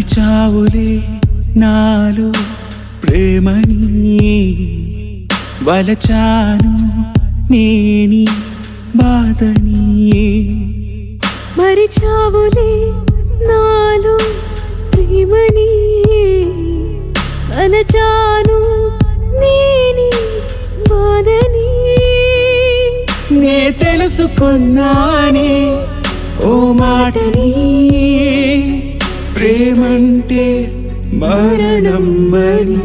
మరిచావులే నాలో ప్రేమని వలచాను నేని బాధని మరిచావులే నాలో ప్రేమని అలచాను నేని బాధని నే తెలుసుకున్నానే ఓ మాటని ప్రేమంటే మరణమ్మని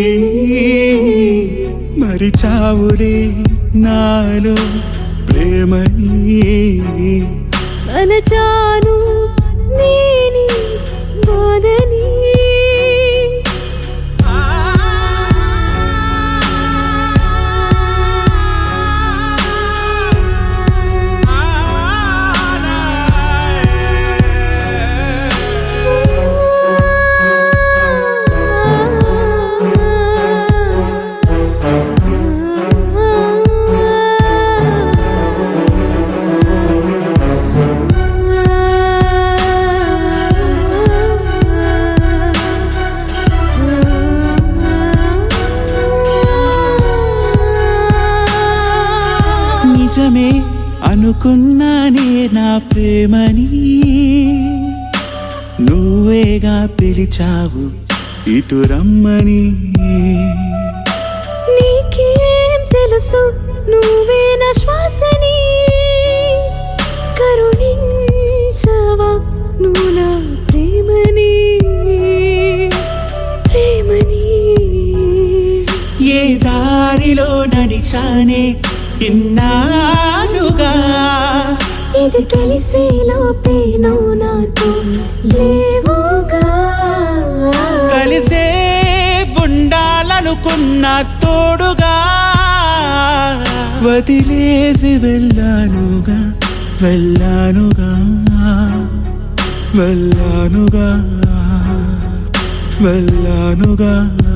మరిచావులే నాలో ప్రేమని అలచాను నేని బాధని నిజమే అనుకున్నానే నా ప్రేమని నువ్వేగా పిలిచావు ఇటు రమ్మని నీకేం తెలుసు నువ్వే నా శ్వాసని కరుణించవా నువ్వు నా ప్రేమని ప్రేమని ఏ దారిలో నడిచానే ఇన్నానుగా ఇది తెలిసే లోపే నువ్వు నాతో లేవుగా కలిసే ఉండాలనుకున్న తోడుగా వదిలేసి వెళ్ళానుగా వెళ్ళానుగా వెళ్ళానుగా వెళ్ళానుగా